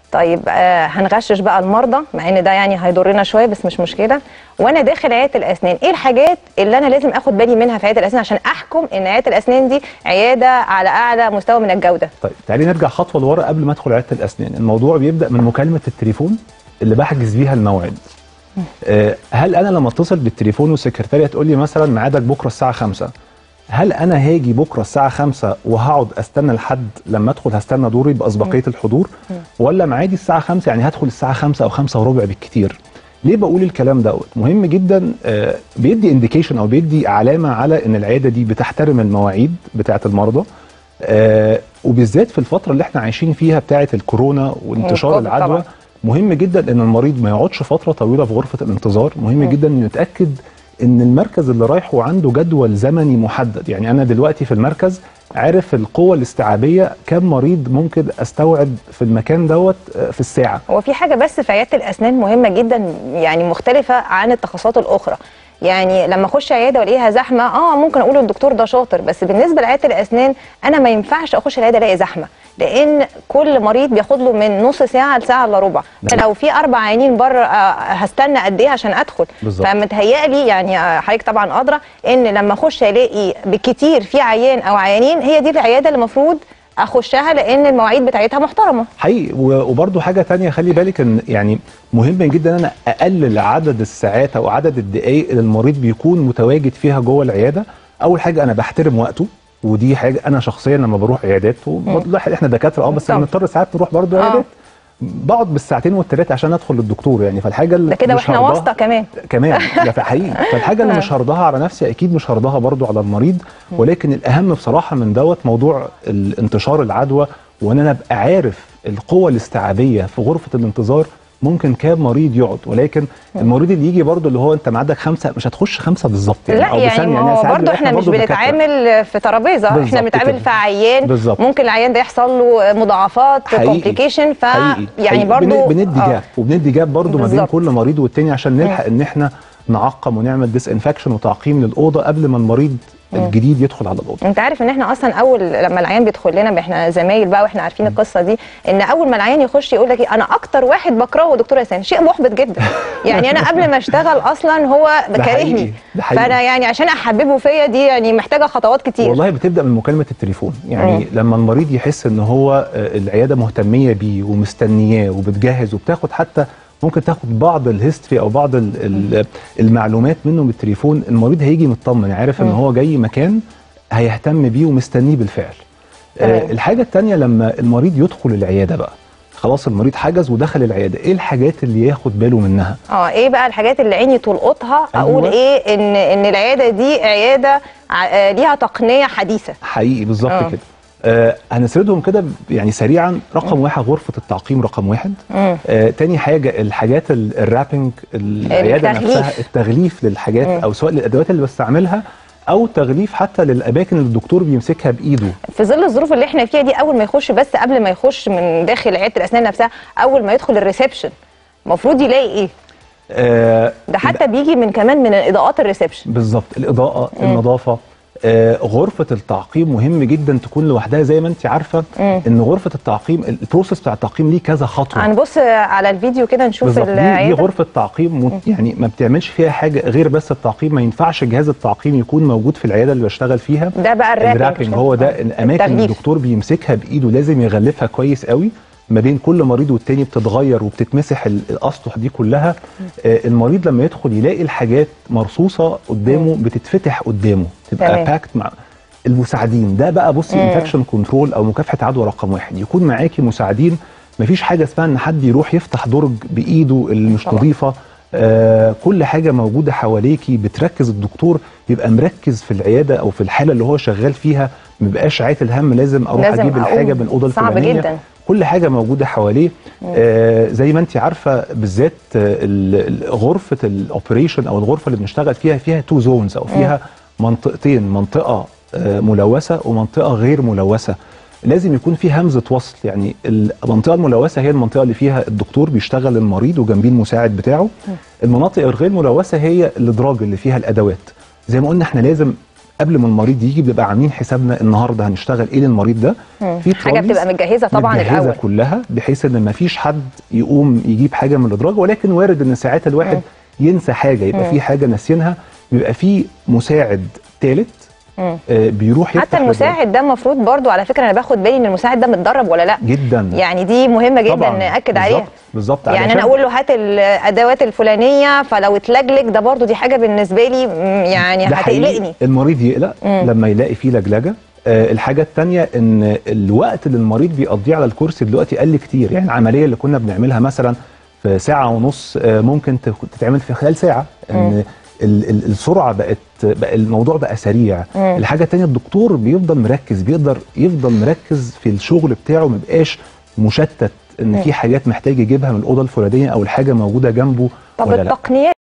طيب آه هنغشش بقى المرضى مع ان ده يعني هيضرنا شويه بس مش مشكله وانا داخل عياده الاسنان ايه الحاجات اللي انا لازم اخد بالي منها في عياده الاسنان عشان احكم ان عياده الاسنان دي عياده على اعلى مستوى من الجوده طيب تعالي نرجع خطوه لورا قبل ما ادخل عياده الاسنان الموضوع بيبدا من مكالمه التليفون اللي بحجز بيها الموعد آه، هل انا لما اتصل بالتليفون والسكرتاريه تقول لي مثلا ميعادك بكره الساعه 5 هل انا هاجي بكره الساعه 5 وهقعد استنى لحد لما ادخل هستنى دوري باسبقيه الحضور ولا ميعادي الساعه 5 يعني هدخل الساعه 5 او 5 وربع بالكتير ليه بقول الكلام دوت مهم جدا آه، بيدي انديكيشن او بيدي علامه على ان العياده دي بتحترم المواعيد بتاعه المرضى آه، وبالذات في الفتره اللي احنا عايشين فيها بتاعه الكورونا وانتشار والكوفيد العدوى طبعاً. مهم جدا ان المريض ما يقعدش فتره طويله في غرفه الانتظار مهم جدا انه يتاكد ان المركز اللي رايحه عنده جدول زمني محدد يعني انا دلوقتي في المركز عارف القوه الاستيعابيه كم مريض ممكن استوعب في المكان دوت آه، في الساعه هو في حاجه بس في عياده الاسنان مهمه جدا يعني مختلفه عن التخصصات الاخرى يعني لما اخش عياده والاقيها زحمه اه ممكن اقول الدكتور ده شاطر بس بالنسبه لعياده الاسنان انا ما ينفعش اخش العياده الاقي زحمه لان كل مريض بياخد له من نص ساعه لساعه الا ربع نعم. لو في اربع عيانين بره آه، هستنى قد ايه عشان ادخل بالظبط. فمتهيألي يعني آه، حضرتك طبعا ادرى ان لما اخش الاقي بالكتير في عيان او عيانين هي دي العياده اللي المفروض اخشها لان المواعيد بتاعتها محترمه حقيقي و- وبرضو حاجه تانية خلي بالك ان يعني مهم جدا ان انا اقلل عدد الساعات او عدد الدقائق اللي المريض بيكون متواجد فيها جوه العياده اول حاجه انا بحترم وقته ودي حاجه انا شخصيا لما بروح عيادات والله احنا دكاتره اه بس طبعا. بنضطر ساعات نروح برضو آه. عيادات بقعد بالساعتين والثلاثه عشان ادخل للدكتور يعني فالحاجه اللي ده كده مش واحنا هرضاها- واسطه كمان كمان ده في حقيقي فالحاجه اللي آه. مش هرضاها على نفسي اكيد مش هرضاها برضو على المريض ولكن الاهم بصراحه من دوت موضوع الانتشار العدوى وان انا ابقى عارف القوه الاستيعابيه في غرفه الانتظار ممكن كام مريض يقعد ولكن المريض اللي يجي برضو اللي هو انت معدك خمسه مش هتخش خمسه بالظبط لا أو يعني بثانية. ما هو ساعات برضه بنبقى احنا مش برضو دكاترة. بنتعامل في ترابيزه احنا بالظبط بنتعامل كده. في عيان بالظبط. ممكن العيان ده يحصل له مضاعفات حقيقي. كومبليكيشن ف حقيقي. يعني حقيقي. برضه بن- بندي جاب وبندي جاب برضو ما بين بالظبط. كل مريض والتاني عشان نلحق ان احنا نعقم ونعمل ديس انفكشن وتعقيم للاوضه قبل ما المريض الجديد يدخل على الاوضه انت عارف ان احنا اصلا اول لما العيان بيدخل لنا احنا زمايل بقى واحنا عارفين القصه دي ان اول ما العيان يخش يقول لك إيه، انا اكتر واحد بكرهه دكتور حسين شيء محبط جدا يعني انا قبل ما اشتغل اصلا هو ده حقيقي. كارهني ده حقيقي. فانا يعني عشان احببه فيا دي يعني محتاجه خطوات كتير والله بتبدا من مكالمه التليفون يعني مم. لما المريض يحس ان هو آه، العياده مهتميه بيه ومستنياه وبتجهز وبتاخد حتى ممكن تاخد بعض الهيستوري او بعض ال- ال- المعلومات منه بالتليفون المريض هيجي مطمن عارف ان مم. هو جاي مكان هيهتم بيه ومستنيه بالفعل تمام. آه، الحاجه الثانيه لما المريض يدخل العياده بقى خلاص المريض حجز ودخل العياده ايه الحاجات اللي ياخد باله منها اه ايه بقى الحاجات اللي عيني تلقطها اقول أيوة. ايه ان ان العياده دي عياده ع- آه، ليها تقنيه حديثه حقيقي بالظبط آه. كده آه هنسردهم كده ب- يعني سريعا رقم واحد غرفه التعقيم رقم واحد مم. آه تاني حاجه الحاجات ال- الرابنج العياده التغليف. نفسها التغليف للحاجات مم. او سواء للادوات اللي بستعملها او تغليف حتى للاماكن اللي الدكتور بيمسكها بايده في ظل الظروف اللي احنا فيها دي اول ما يخش بس قبل ما يخش من داخل عياده الاسنان نفسها اول ما يدخل الريسبشن المفروض يلاقي ايه آه ده حتى بيجي من كمان من اضاءات الريسبشن بالظبط الاضاءه النظافه آه غرفه التعقيم مهم جدا تكون لوحدها زي ما انت عارفه مم. ان غرفه التعقيم البروسيس بتاع التعقيم ليه كذا خطوه هنبص على الفيديو كده نشوف بالظبط دي, دي العياده غرفه تعقيم مت- يعني ما بتعملش فيها حاجه غير بس التعقيم ما ينفعش جهاز التعقيم يكون موجود في العياده اللي بشتغل فيها ده بقى الرابنج الرابنج هو ده الاماكن اللي التغليف. الدكتور بيمسكها بايده لازم يغلفها كويس قوي ما بين كل مريض والتاني بتتغير وبتتمسح ال- الاسطح دي كلها آه المريض لما يدخل يلاقي الحاجات مرصوصه قدامه بتتفتح قدامه تبقى تمام. باكت مع المساعدين ده بقى بصي مم. انفكشن كنترول او مكافحه عدوى رقم واحد يكون معاكي مساعدين مفيش حاجه اسمها ان حد يروح يفتح درج بايده اللي مش طبعا. نظيفه آه كل حاجه موجوده حواليكي بتركز الدكتور يبقى مركز في العياده او في الحاله اللي هو شغال فيها ما بيبقاش عاتل هم لازم اروح لازم اجيب أقوم. الحاجه من الاوضه صعب الفلانيه جدا. كل حاجه موجوده حواليه آه زي ما انت عارفه بالذات آه، ال- ال- غرفه الاوبريشن او الغرفه اللي بنشتغل فيها فيها تو زونز او فيها منطقتين منطقه آه، ملوثه ومنطقه غير ملوثه لازم يكون في همزه وصل يعني المنطقه الملوثه هي المنطقه اللي فيها الدكتور بيشتغل المريض وجنبيه المساعد بتاعه المناطق الغير ملوثه هي الادراج اللي فيها الادوات زي ما قلنا احنا لازم قبل ما المريض يجي بنبقى عاملين حسابنا النهارده هنشتغل ايه للمريض ده في حاجه ترابيز بتبقى متجهزه طبعا متجهزة الاول كلها بحيث ان ما فيش حد يقوم يجيب حاجه من الادراج ولكن وارد ان ساعات الواحد ينسى حاجه يبقى في حاجه ناسينها بيبقى في مساعد ثالث مم. بيروح يفتح حتى الإدراج. المساعد ده المفروض برضو على فكره انا باخد بالي ان المساعد ده متدرب ولا لا جدا يعني دي مهمه جدا طبعاً. ناكد بالظبط. عليها بالظبط يعني علشان- انا اقول له هات الادوات الفلانيه فلو اتلجلج ده برضو دي حاجه بالنسبه لي مم، يعني ده حقيقي هتقلقني المريض يقلق مم. لما يلاقي فيه لجلجه آه الحاجه الثانيه ان الوقت اللي المريض بيقضيه على الكرسي دلوقتي قل كتير يعني العمليه اللي كنا بنعملها مثلا في ساعه ونص آه ممكن تك- تتعمل في خلال ساعه ان ال- ال- السرعه بقت بقى الموضوع بقى سريع مم. الحاجه الثانيه الدكتور بيفضل مركز بيقدر يفضل مركز في الشغل بتاعه ما يبقاش مشتت ان في حاجات محتاج يجيبها من الاوضه الفلانيه او الحاجه موجوده جنبه طب ولا لا التقنيات